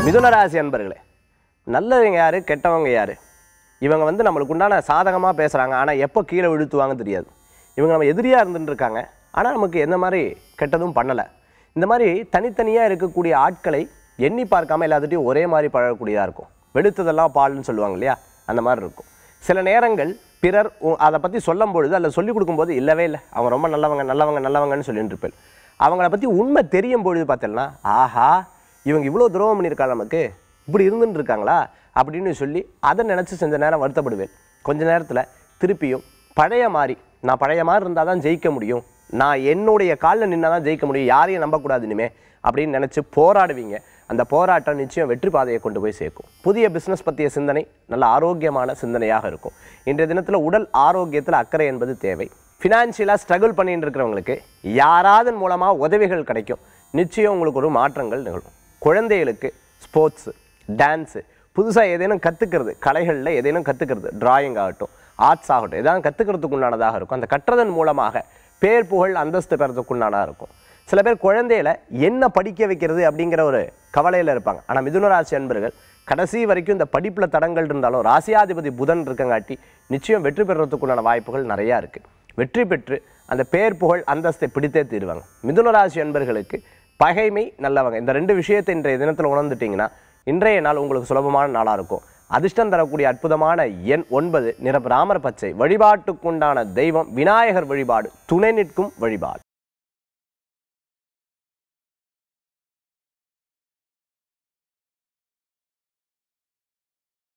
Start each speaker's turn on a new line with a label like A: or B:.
A: மிதுனராசி அன்பர்களே நல்லவங்க யாரு கெட்டவங்க யாரு இவங்க வந்து நம்மளுக்கு உண்டான சாதகமாக பேசுகிறாங்க ஆனால் எப்போ கீழே விழுத்துவாங்க தெரியாது இவங்க நம்ம எதிரியாக இருந்துட்டு இருக்காங்க ஆனால் நமக்கு எந்த மாதிரி கெட்டதும் பண்ணலை இந்த மாதிரி தனித்தனியாக இருக்கக்கூடிய ஆட்களை எண்ணி பார்க்காம எல்லாத்துட்டையும் ஒரே மாதிரி பழகக்கூடியதாக இருக்கும் வெளுத்ததெல்லாம் பால்னு சொல்லுவாங்க இல்லையா அந்த மாதிரி இருக்கும் சில நேரங்கள் பிறர் உ- அதை பற்றி சொல்லும் பொழுது அதில் சொல்லிக் கொடுக்கும்போது இல்லவே இல்லை அவங்க ரொம்ப நல்லவங்க நல்லவங்க நல்லவங்கன்னு சொல்லிட்டு இருப்பேன் அவங்கள பற்றி உண்மை தெரியும் பொழுது பார்த்தீங்கன்னா ஆஹா இவங்க இவ்வளோ துரோகம் பண்ணியிருக்காங்க நமக்கு இப்படி இருந்துட்டு இருக்காங்களா அப்படின்னு சொல்லி அதை நினச்சி செஞ்ச நேரம் வருத்தப்படுவேன் கொஞ்ச நேரத்தில் திருப்பியும் பழைய மாதிரி நான் பழைய மாதிரி இருந்தால் தான் ஜெயிக்க முடியும் நான் என்னுடைய காலில் நின்னா தான் ஜெயிக்க முடியும் யாரையும் நம்பக்கூடாது இனிமே அப்படின்னு நினச்சி போராடுவீங்க அந்த போராட்டம் நிச்சயம் வெற்றி பாதையை கொண்டு போய் சேர்க்கும் புதிய பிஸ்னஸ் பற்றிய சிந்தனை நல்ல ஆரோக்கியமான சிந்தனையாக இருக்கும் இன்றைய தினத்தில் உடல் ஆரோக்கியத்தில் அக்கறை என்பது தேவை ஃபினான்ஷியலாக ஸ்ட்ரகிள் பண்ணிட்டு இருக்கிறவங்களுக்கு யாராவது மூலமாக உதவிகள் கிடைக்கும் நிச்சயம் உங்களுக்கு ஒரு மாற்றங்கள் நிகழும் குழந்தைகளுக்கு ஸ்போர்ட்ஸு டான்ஸு புதுசாக ஏதேனும் கற்றுக்கிறது கலைகளில் ஏதேனும் கற்றுக்கிறது டிராயிங் ஆகட்டும் ஆர்ட்ஸ் ஆகட்டும் ஏதாவது கற்றுக்கிறதுக்கு உண்டானதாக இருக்கும் அந்த கற்றதன் மூலமாக பேர் புகழ் அந்தஸ்து பெறதுக்கு உண்டானதாக இருக்கும் சில பேர் குழந்தையில என்ன படிக்க வைக்கிறது அப்படிங்கிற ஒரு கவலையில் இருப்பாங்க ஆனால் மிதுனராசி அன்பர்கள் கடைசி வரைக்கும் இந்த படிப்பில் தடங்கள் இருந்தாலும் ராசியாதிபதி புதன் இருக்கங்காட்டி நிச்சயம் வெற்றி பெறுறதுக்குண்டான வாய்ப்புகள் நிறையா இருக்குது வெற்றி பெற்று அந்த பேர் புகழ் அந்தஸ்தை பிடித்தே தீருவாங்க மிதுனராசி அன்பர்களுக்கு பகைமை நல்லவங்க இந்த ரெண்டு விஷயத்தை இன்றைய தினத்தில் உணர்ந்துட்டீங்கன்னா இன்றைய நாள் உங்களுக்கு சுலபமான நாளாக இருக்கும் அதிர்ஷ்டம் தரக்கூடிய அற்புதமான எண் ஒன்பது நிற ராமர் பச்சை வழிபாட்டுக்குண்டான தெய்வம் விநாயகர் வழிபாடு துணை நிற்கும் வழிபாடு